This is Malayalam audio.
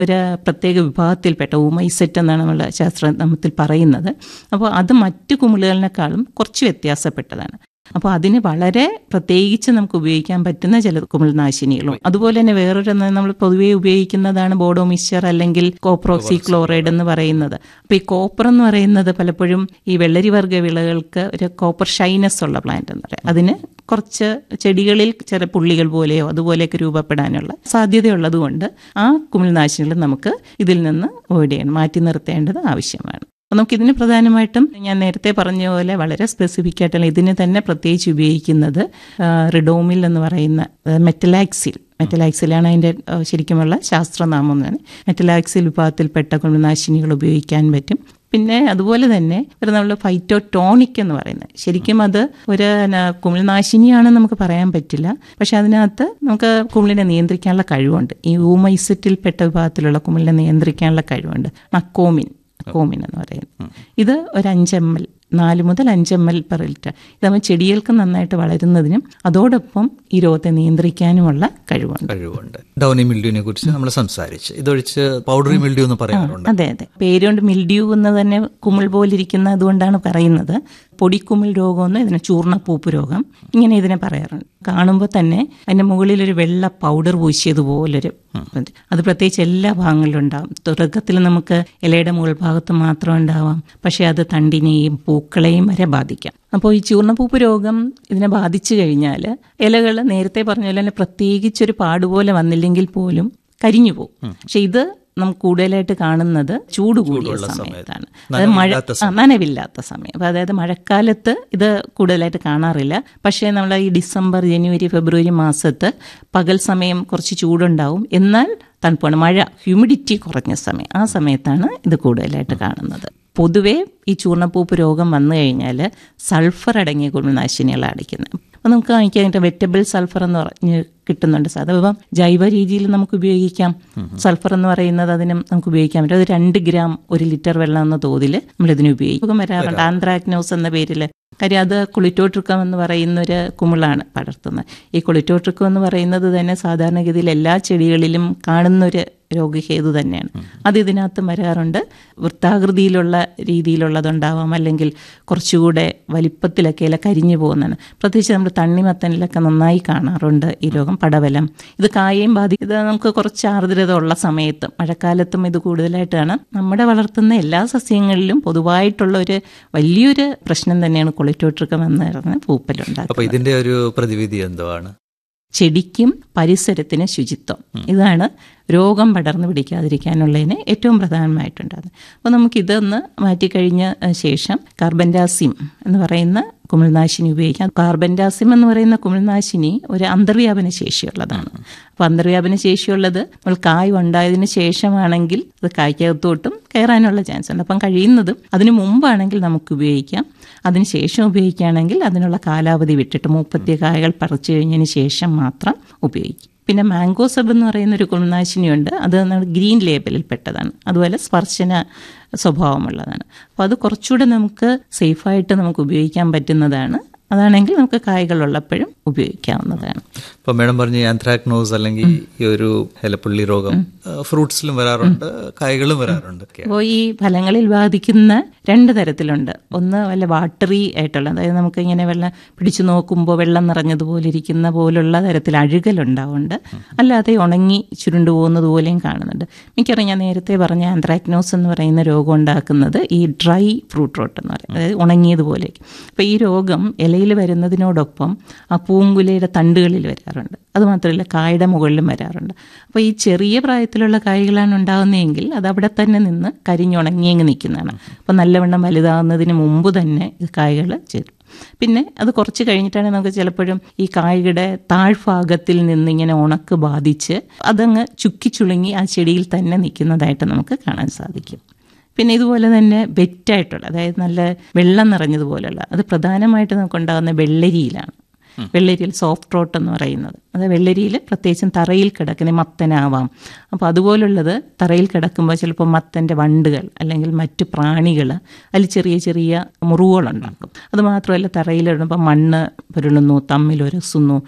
ഒരു പ്രത്യേക വിഭാഗത്തിൽപ്പെട്ട ഊമൈസെറ്റ് എന്നാണ് നമ്മൾ ശാസ്ത്രനാമത്തിൽ പറയുന്നത് അപ്പോൾ അത് മറ്റു കുമിളുകളിനേക്കാളും കുറച്ച് വ്യത്യാസപ്പെട്ടതാണ് അപ്പോൾ അതിന് വളരെ പ്രത്യേകിച്ച് നമുക്ക് ഉപയോഗിക്കാൻ പറ്റുന്ന ചില കുമിൾനാശിനികളും അതുപോലെ തന്നെ വേറൊരു നമ്മൾ പൊതുവേ ഉപയോഗിക്കുന്നതാണ് ബോഡോ മിക്സ്ചർ അല്ലെങ്കിൽ കോപ്രോക്സി ക്ലോറൈഡ് എന്ന് പറയുന്നത് അപ്പോൾ ഈ കോപ്പർ എന്ന് പറയുന്നത് പലപ്പോഴും ഈ വെള്ളരി വർഗ്ഗ വിളകൾക്ക് ഒരു കോപ്പർ ഷൈനസ് ഉള്ള പ്ലാന്റ് എന്ന് പറയാം അതിന് കുറച്ച് ചെടികളിൽ ചില പുള്ളികൾ പോലെയോ അതുപോലെയൊക്കെ രൂപപ്പെടാനുള്ള സാധ്യതയുള്ളത് കൊണ്ട് ആ കുമിൾനാശിനികൾ നമുക്ക് ഇതിൽ നിന്ന് അവോയ്ഡ് ചെയ്യണം മാറ്റി നിർത്തേണ്ടത് ആവശ്യമാണ് അപ്പോൾ നമുക്കിതിന് പ്രധാനമായിട്ടും ഞാൻ നേരത്തെ പറഞ്ഞ പോലെ വളരെ സ്പെസിഫിക് ആയിട്ടുള്ള ഇതിന് തന്നെ പ്രത്യേകിച്ച് ഉപയോഗിക്കുന്നത് റിഡോമിൽ എന്ന് പറയുന്ന മെറ്റലാക്സിൽ മെറ്റലാക്സിലാണ് അതിൻ്റെ ശരിക്കുമുള്ള ശാസ്ത്രനാമം എന്നാണ് മെറ്റലാക്സിൽ വിഭാഗത്തിൽപ്പെട്ട കുമിൾനാശിനികൾ ഉപയോഗിക്കാൻ പറ്റും പിന്നെ അതുപോലെ തന്നെ ഒരു നമ്മൾ ഫൈറ്റോ ടോണിക് എന്ന് പറയുന്നത് ശരിക്കും അത് ഒരു കുമിൾനാശിനിയാണെന്ന് നമുക്ക് പറയാൻ പറ്റില്ല പക്ഷെ അതിനകത്ത് നമുക്ക് കുമിളിനെ നിയന്ത്രിക്കാനുള്ള കഴിവുണ്ട് ഈ ഊമൈസറ്റിൽപ്പെട്ട വിഭാഗത്തിലുള്ള കുമിളിനെ നിയന്ത്രിക്കാനുള്ള കഴിവുണ്ട് നക്കോമിൻ കോമിൻ എന്ന് പറയുന്നത് ഇത് ഒരു അഞ്ച് എം എൽ നാല് മുതൽ അഞ്ച് എം എൽ പെർ ലിറ്റർ ഇത് നമ്മൾ ചെടികൾക്ക് നന്നായിട്ട് വളരുന്നതിനും അതോടൊപ്പം ഈ രോഗത്തെ നിയന്ത്രിക്കാനുമുള്ള കഴിവുണ്ട് കഴിവുണ്ട് ഡൗണി മിൽഡ്യൂവിനെ കുറിച്ച് നമ്മൾ സംസാരിച്ച് ഇതൊഴിച്ച് പൗഡറി മിൽഡ്യൂ എന്ന് പറയാറുണ്ട് അതെ അതെ പേരുകൊണ്ട് മിൽഡ്യൂ എന്ന് തന്നെ കുമിൾ പോലിരിക്കുന്ന അതുകൊണ്ടാണ് പറയുന്നത് പൊടിക്കുമിൾ രോഗമെന്ന് ഇതിനെ ചൂർണപ്പൂപ്പ് രോഗം ഇങ്ങനെ ഇതിനെ പറയാറുണ്ട് കാണുമ്പോൾ തന്നെ അതിന്റെ മുകളിൽ ഒരു വെള്ള പൗഡർ പൂശിയതുപോലൊരു അത് പ്രത്യേകിച്ച് എല്ലാ ഭാഗങ്ങളിലും ഉണ്ടാവും തുടക്കത്തിൽ നമുക്ക് ഇലയുടെ മുകൾ ഭാഗത്ത് മാത്രം ഉണ്ടാവാം പക്ഷെ അത് തണ്ടിനെയും പൂക്കളെയും വരെ ബാധിക്കാം അപ്പോൾ ഈ ചൂർണപ്പൂപ്പ് രോഗം ഇതിനെ ബാധിച്ചു കഴിഞ്ഞാൽ ഇലകൾ നേരത്തെ പറഞ്ഞ പോലെ തന്നെ പ്രത്യേകിച്ചൊരു പാടുപോലെ വന്നില്ലെങ്കിൽ പോലും കരിഞ്ഞു പോകും പക്ഷെ ഇത് നമുക്ക് കൂടുതലായിട്ട് കാണുന്നത് ചൂട് കൂടിയ സമയത്താണ് അതായത് മഴ നനവില്ലാത്ത സമയം അപ്പോൾ അതായത് മഴക്കാലത്ത് ഇത് കൂടുതലായിട്ട് കാണാറില്ല പക്ഷേ നമ്മൾ ഈ ഡിസംബർ ജനുവരി ഫെബ്രുവരി മാസത്ത് പകൽ സമയം കുറച്ച് ചൂടുണ്ടാവും എന്നാൽ തണുപ്പാണ് മഴ ഹ്യൂമിഡിറ്റി കുറഞ്ഞ സമയം ആ സമയത്താണ് ഇത് കൂടുതലായിട്ട് കാണുന്നത് പൊതുവേ ഈ ചൂർണപ്പൂപ്പ് രോഗം വന്നു കഴിഞ്ഞാൽ സൾഫർ അടങ്ങിയ കുമിൾനാശിനികളാണ് അടിക്കുന്നത് അപ്പോൾ നമുക്ക് വാങ്ങിക്കാനായിട്ട് വെറ്റബിൾ സൾഫർ എന്ന് പറഞ്ഞ് കിട്ടുന്നുണ്ട് സാർ അതിപ്പം ജൈവ രീതിയിൽ നമുക്ക് ഉപയോഗിക്കാം സൾഫർ എന്ന് പറയുന്നത് അതിനും നമുക്ക് ഉപയോഗിക്കാൻ പറ്റും അത് രണ്ട് ഗ്രാം ഒരു ലിറ്റർ വെള്ളം എന്ന തോതിൽ നമ്മൾ ഇതിന് ഉപയോഗിക്കും വരാറുണ്ട് ആന്ത്രാക്നോസ് എന്ന പേരിൽ കാര്യം അത് കുളിറ്റോട്രിക്കം എന്ന് പറയുന്ന ഒരു കുമിളാണ് പടർത്തുന്നത് ഈ കുളിറ്റോട്രിക്കം എന്ന് പറയുന്നത് തന്നെ സാധാരണഗതിയിൽ എല്ലാ ചെടികളിലും കാണുന്നൊരു രോഗഹേതു തന്നെയാണ് അത് ഇതിനകത്ത് വരാറുണ്ട് വൃത്താകൃതിയിലുള്ള രീതിയിലുള്ളതുണ്ടാവാം അല്ലെങ്കിൽ കുറച്ചുകൂടെ വലിപ്പത്തിലൊക്കെ ഇല കരിഞ്ഞു പോകുന്നതാണ് പ്രത്യേകിച്ച് നമ്മൾ തണ്ണിമത്തനിലൊക്കെ നന്നായി കാണാറുണ്ട് ഈ രോഗം പടവലം ഇത് കായയും ബാധി ഇത് നമുക്ക് കുറച്ച് ആർദ്രത ഉള്ള സമയത്തും മഴക്കാലത്തും ഇത് കൂടുതലായിട്ടാണ് നമ്മുടെ വളർത്തുന്ന എല്ലാ സസ്യങ്ങളിലും പൊതുവായിട്ടുള്ള ഒരു വലിയൊരു പ്രശ്നം തന്നെയാണ് കൊളിറ്റോട്രിക്കം എന്ന് പറയുന്ന പൂപ്പലുണ്ടാക്കുന്നത് അപ്പൊ ഇതിന്റെ ഒരു പ്രതിവിധി എന്തുവാണ് ചെടിക്കും പരിസരത്തിന് ശുചിത്വം ഇതാണ് രോഗം പടർന്നു പിടിക്കാതിരിക്കാനുള്ളതിന് ഏറ്റവും പ്രധാനമായിട്ടുണ്ടാകുന്നത് അപ്പോൾ നമുക്കിതൊന്ന് മാറ്റിക്കഴിഞ്ഞ ശേഷം കാർബൻഡാസിം എന്ന് പറയുന്ന കുമിൾനാശിനി ഉപയോഗിക്കാം കാർബൻഡാസിം എന്ന് പറയുന്ന കുമിൾനാശിനി ഒരു അന്തർവ്യാപന ശേഷിയുള്ളതാണ് അപ്പോൾ അന്തർവ്യാപന ശേഷിയുള്ളത് നമ്മൾ കായ് ഉണ്ടായതിനു ശേഷമാണെങ്കിൽ അത് കായ്ക്കകത്തോട്ടും കയറാനുള്ള ചാൻസ് ഉണ്ട് അപ്പം കഴിയുന്നതും അതിന് മുമ്പാണെങ്കിൽ നമുക്ക് ഉപയോഗിക്കാം അതിന് ശേഷം ഉപയോഗിക്കുകയാണെങ്കിൽ അതിനുള്ള കാലാവധി വിട്ടിട്ട് മുപ്പത്തി കായകൾ പറിച്ചു കഴിഞ്ഞതിന് ശേഷം മാത്രം ഉപയോഗിക്കും പിന്നെ മാംഗോ സബ് എന്ന് പറയുന്ന ഒരു കുളിനാശിനിയുണ്ട് അത് ഗ്രീൻ ലേബലിൽ പെട്ടതാണ് അതുപോലെ സ്പർശന സ്വഭാവമുള്ളതാണ് അപ്പോൾ അത് കുറച്ചുകൂടെ നമുക്ക് സേഫായിട്ട് നമുക്ക് ഉപയോഗിക്കാൻ പറ്റുന്നതാണ് അതാണെങ്കിൽ നമുക്ക് കായ്കൾ ഉള്ളപ്പോഴും ഉപയോഗിക്കാവുന്നതാണ് ഇപ്പൊ മേഡം പറഞ്ഞ ആന്ത്രാക്നോസ് അല്ലെങ്കിൽ ഈ ഒരു ഇലപ്പുള്ളി രോഗം ഫ്രൂട്ട്സിലും വരാറുണ്ട് കായ്കളും വരാറുണ്ട് അപ്പോൾ ഈ ഫലങ്ങളിൽ ബാധിക്കുന്ന രണ്ട് തരത്തിലുണ്ട് ഒന്ന് വല്ല വാട്ടറി ആയിട്ടുള്ള അതായത് നമുക്ക് ഇങ്ങനെ വെള്ളം പിടിച്ചു നോക്കുമ്പോൾ വെള്ളം നിറഞ്ഞതുപോലെ ഇരിക്കുന്ന പോലുള്ള തരത്തിൽ അഴുകലുണ്ടാവുന്നുണ്ട് അല്ലാതെ ഉണങ്ങി ചുരുണ്ടു പോകുന്നത് പോലെയും കാണുന്നുണ്ട് മിക്കവാറും ഞാൻ നേരത്തെ പറഞ്ഞ ആന്ത്രാക്നോസ് എന്ന് പറയുന്ന രോഗം ഉണ്ടാക്കുന്നത് ഈ ഡ്രൈ ഫ്രൂട്ട് റോട്ട് എന്ന് പറയും അതായത് ഉണങ്ങിയതുപോലെ അപ്പോൾ ഈ രോഗം ഇലയിൽ വരുന്നതിനോടൊപ്പം ആ പൂങ്കുലയുടെ തണ്ടുകളിൽ വരാറുണ്ട് അതുമാത്രമല്ല കായുടെ മുകളിലും വരാറുണ്ട് അപ്പോൾ ഈ ചെറിയ പ്രായത്തിലുള്ള കായ്കളാണ് ഉണ്ടാകുന്നതെങ്കിൽ അത് അവിടെ തന്നെ നിന്ന് കരിഞ്ഞുണങ്ങിയങ്ങ് നിൽക്കുന്നതാണ് അപ്പോൾ നല്ലവണ്ണം വലുതാകുന്നതിന് മുമ്പ് തന്നെ ഈ കായ്കൾ ചേരും പിന്നെ അത് കുറച്ച് കഴിഞ്ഞിട്ടാണ് നമുക്ക് ചിലപ്പോഴും ഈ കായയുടെ താഴ്ഭാഗത്തിൽ നിന്ന് ഇങ്ങനെ ഉണക്ക് ബാധിച്ച് അതങ്ങ് ചുക്കി ചുളുങ്ങി ആ ചെടിയിൽ തന്നെ നിൽക്കുന്നതായിട്ട് നമുക്ക് കാണാൻ സാധിക്കും പിന്നെ ഇതുപോലെ തന്നെ വെറ്റായിട്ടുള്ള അതായത് നല്ല വെള്ളം നിറഞ്ഞതുപോലെയുള്ള അത് പ്രധാനമായിട്ട് നമുക്കുണ്ടാകുന്ന വെള്ളരിയിലാണ് വെള്ളരിയിൽ സോഫ്റ്റ് റോട്ട് എന്ന് പറയുന്നത് അത് വെള്ളരിയിൽ പ്രത്യേകിച്ചും തറയിൽ കിടക്കുന്ന മത്തനാവാം അപ്പോൾ അതുപോലുള്ളത് തറയിൽ കിടക്കുമ്പോൾ ചിലപ്പോൾ മത്തൻ്റെ വണ്ടുകൾ അല്ലെങ്കിൽ മറ്റു പ്രാണികൾ അതിൽ ചെറിയ ചെറിയ മുറിവുകളുണ്ടാക്കും അത് മാത്രമല്ല തറയിലിടുമ്പോൾ മണ്ണ് പുരളുന്നു തമ്മിൽ ഉരസുന്നു